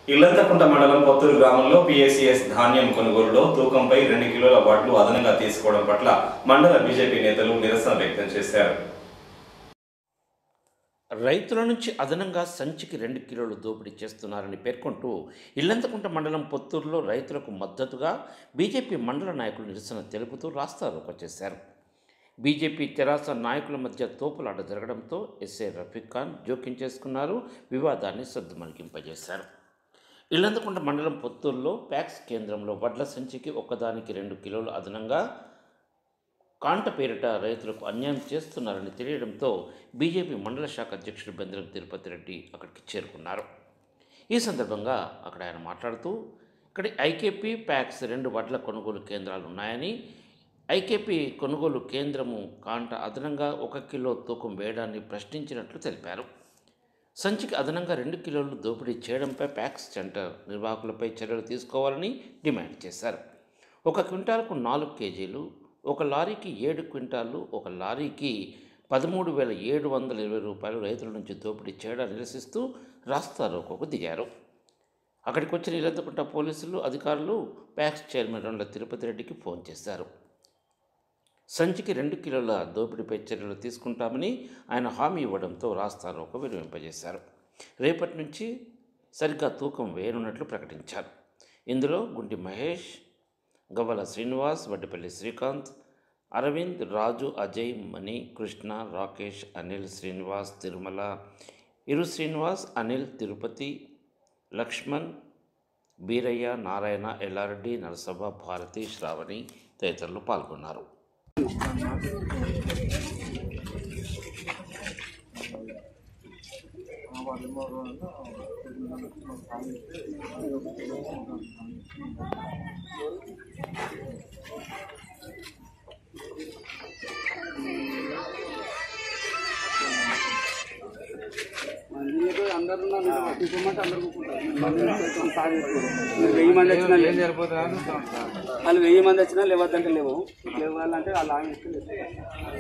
ఇల్లంతకుంట మండలం పొత్తూరు గ్రామంలో పిఎస్సిఎస్ ధాన్యం కొనుగోలులో తూకంపై రెండు కిలోల వడ్లు అదనంగా తీసుకోవడం పట్ల మండల బీజేపీ నేతలు నిరసన వ్యక్తం చేశారు రైతుల నుంచి అదనంగా సంచికి రెండు కిలోలు దోపిడీ చేస్తున్నారని పేర్కొంటూ ఇల్లంతకుంట మండలం పొత్తూరులో రైతులకు మద్దతుగా బీజేపీ మండల నాయకులు నిరసన తెలుపుతూ రాస్తారోకో చేశారు బీజేపీ తెరాస నాయకుల మధ్య తోపులాట జరగడంతో ఎస్ఏ రఫీక్ ఖాన్ జోక్యం చేసుకున్నారు వివాదాన్ని సద్దుమణిగింపజేశారు ఇల్లంతకుంట మండలం పొత్తూరులో ప్యాక్స్ కేంద్రంలో వడ్ల సంచికి ఒక్కదానికి రెండు కిలోలు అదనంగా కాంట పేరిట రైతులకు అన్యాయం చేస్తున్నారని తెలియడంతో బీజేపీ మండల శాఖ అధ్యక్షుడు బెంద్రం తిరుపతి రెడ్డి అక్కడికి చేరుకున్నారు ఈ సందర్భంగా అక్కడ ఆయన మాట్లాడుతూ ఇక్కడ ఐకేపీ ప్యాక్స్ రెండు వడ్ల కొనుగోలు కేంద్రాలు ఉన్నాయని ఐకేపీ కొనుగోలు కేంద్రము కాంట అదనంగా ఒక కిలో తూకం వేయడాన్ని ప్రశ్నించినట్లు తెలిపారు సంచికి అదనంగా రెండు కిలోలు దోపిడీ చేయడంపై ప్యాక్స్ సెంటర్ నిర్వాహకులపై చర్యలు తీసుకోవాలని డిమాండ్ చేశారు ఒక క్వింటాల్కు నాలుగు కేజీలు ఒక లారీకి ఏడు క్వింటాలు ఒక లారీకి పదమూడు వేల ఏడు వందల ఇరవై రూపాయలు రైతుల నుంచి దోపిడీ చేయడాన్ని నిరసిస్తూ రాస్తారోకోకు దిగారు అక్కడికి వచ్చిన ఇల్లంతకుంట పోలీసులు అధికారులు ప్యాక్స్ చైర్మన్ రండ్ల తిరుపతి రెడ్డికి ఫోన్ చేశారు సంచికి రెండు కిలోల దోపిడీపై చర్యలు తీసుకుంటామని ఆయన హామీ ఇవ్వడంతో రాస్తారోకో విరమింపజేశారు రేపటి నుంచి సరిగ్గా తూకం వేయనున్నట్లు ప్రకటించారు ఇందులో గుంటి మహేష్ గవ్వల శ్రీనివాస్ వడ్డిపల్లి శ్రీకాంత్ అరవింద్ రాజు అజయ్ మణి కృష్ణ రాకేష్ అనిల్ శ్రీనివాస్ తిరుమల ఇరు శ్రీనివాస్ అనిల్ తిరుపతి లక్ష్మణ్ బీరయ్య నారాయణ ఎల్లారెడ్డి నరసభ భారతి శ్రావణి తదితరులు పాల్గొన్నారు నీకు అందరూ కూర్చోమంటే అందరు కూర్చుంటారు వెయ్యి మంది వచ్చినా ఏం సరిపోతుంది వాళ్ళు వెయ్యి మంది వచ్చినా లేవద్దంటే లేవు లేవాలంటే వాళ్ళు ఆమె ఇస్తే లేదు.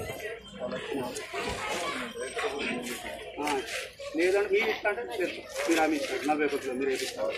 ఆ, లేదంటే మీరు ఇస్తా అంటే నేను ఇస్తాను. మీరు ఆమె ఇస్తారు నలభై ఒకటిలో మీరు వేపిస్తారు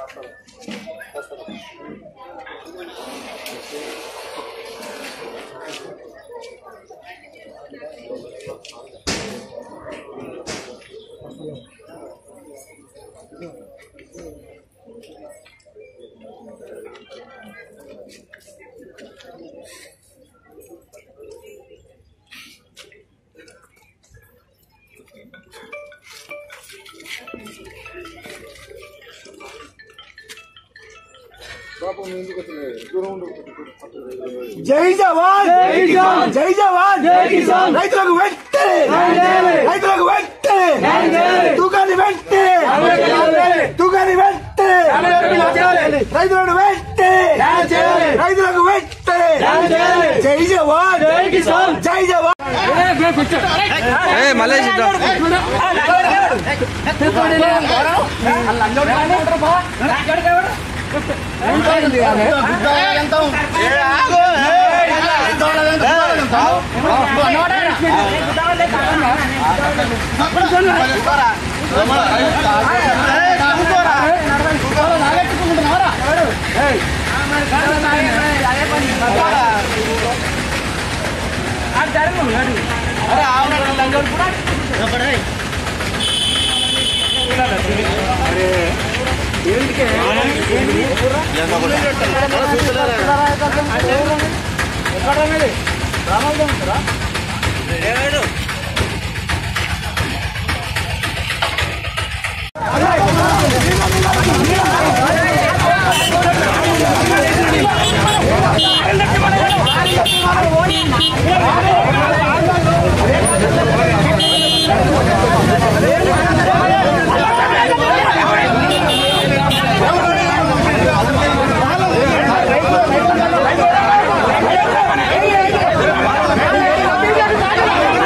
జై జవాన్ జై కిసాన్ జై జవాన్ జై కిసాన్ రైతులకు వెంటనే రైతులకు వెంటనే తూకాన్ని వెంటనే తూకాన్ని వెంటనే రైతులను వెంటనే రైతులకు వెంటనే జై జవాన్ జై కిసాన్ జై జవాన్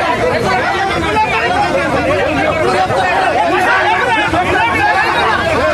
Hey!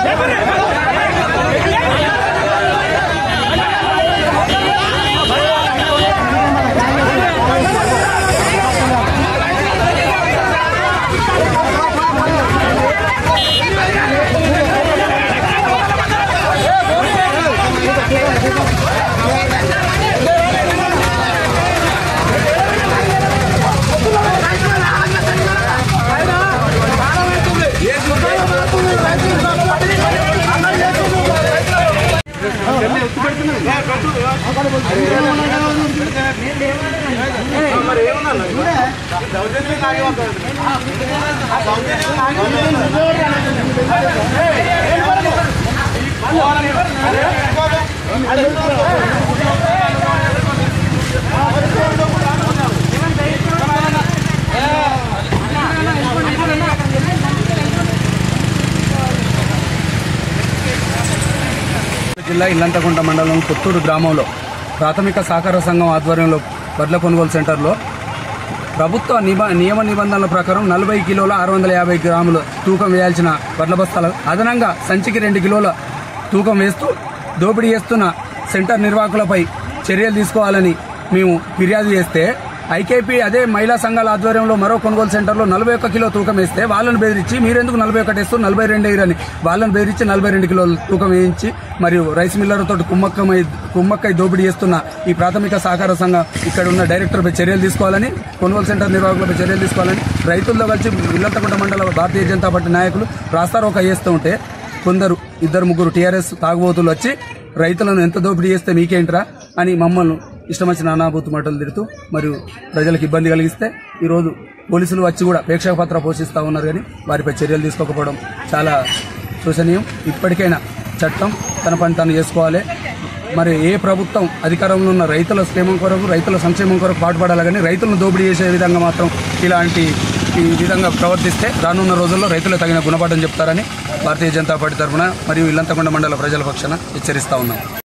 జిల్లా ఇల్లంతకుంట మండలం పుత్తూరు గ్రామంలో ప్రాథమిక సహకార సంఘం ఆధ్వర్యంలో వడ్ల కొనుగోలు సెంటర్లో ప్రభుత్వ నిబ నియమ నిబంధనల ప్రకారం నలభై కిలోల ఆరు వందల యాభై గ్రాములు తూకం వేయాల్సిన వడ్ల బస్తాలు అదనంగా సంచికి రెండు కిలోల తూకం వేస్తూ దోపిడీ చేస్తున్న సెంటర్ నిర్వాహకులపై చర్యలు తీసుకోవాలని మేము ఫిర్యాదు చేస్తే ఐకేపీ అదే మహిళా సంఘాల ఆధ్వర్యంలో మరో కొనుగోలు సెంటర్లో నలభై ఒక్క కిలో తూకం వేస్తే వాళ్ళని బెదిరించి మీరెందుకు నలభై ఒకటి వేస్తూ నలభై రెండు వేయరని వాళ్ళని బెదిరించి నలభై రెండు కిలోల తూకం వేయించి మరియు రైస్ మిల్లర్లతో కుమ్మక్కమై కుమ్మక్కై దోపిడీ చేస్తున్న ఈ ప్రాథమిక సహకార సంఘం ఇక్కడ ఉన్న డైరెక్టర్పై చర్యలు తీసుకోవాలని కొనుగోలు సెంటర్ నిర్వాహకులపై చర్యలు తీసుకోవాలని రైతులతో కలిసి ఇల్లంతకుంట మండల భారతీయ జనతా పార్టీ నాయకులు రాస్తారోక చేస్తూ ఉంటే కొందరు ఇద్దరు ముగ్గురు టీఆర్ఎస్ తాగుబోతులు వచ్చి రైతులను ఎంత దోపిడీ చేస్తే మీకేంట్రా అని మమ్మల్ని ఇష్టం వచ్చిన అనాభూతి మాటలు తిడుతూ మరియు ప్రజలకు ఇబ్బంది కలిగిస్తే ఈరోజు పోలీసులు వచ్చి కూడా ప్రేక్షక పాత్ర పోషిస్తూ ఉన్నారు కానీ వారిపై చర్యలు తీసుకోకపోవడం చాలా శోచనీయం ఇప్పటికైనా చట్టం తన పని తాను చేసుకోవాలి మరి ఏ ప్రభుత్వం అధికారంలో ఉన్న రైతుల క్షేమం కొరకు రైతుల సంక్షేమం కొరకు పాటుపడాలి కానీ రైతులను దోపిడీ చేసే విధంగా మాత్రం ఇలాంటి ఈ విధంగా ప్రవర్తిస్తే రానున్న రోజుల్లో రైతులు తగిన గుణపాఠం చెప్తారని భారతీయ జనతా పార్టీ తరఫున మరియు ఇల్లంతకొండ మండల ప్రజల పక్షాన హెచ్చరిస్తా ఉన్నాం